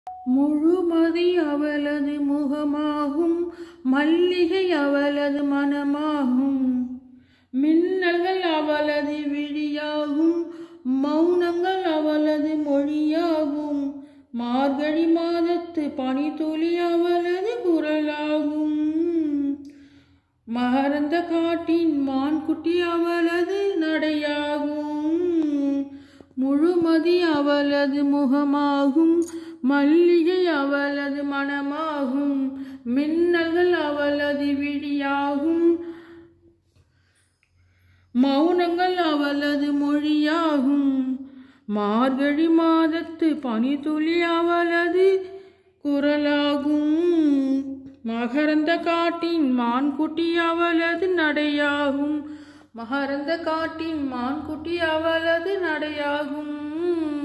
முழுமதி அவளது முகமாகும் மல்லிகை அவளது மனமாகும் மின்னல்கள் அவளது விழியாகும் மௌனங்கள் அவளது மொழியாகும் மார்கழி மாதத்து பனித்துளி அவளது குரலாகும் மகரந்த காட்டின் மான்குட்டி அவளது நடையாகும் முழுமதி அவளது முகமாகும் மல்லிகை அவளது மனமாகும் மின்னல்கள் அவளது விழியாகும் மௌனங்கள் அவளது மொழியாகும் மார்கழி மாதத்து பனித்துளி அவளது குரலாகும் மகரந்த காட்டின் மான்குட்டி அவளது நடையாகும் மகரந்த காட்டின் மான்குட்டி அவளது நடையாகும்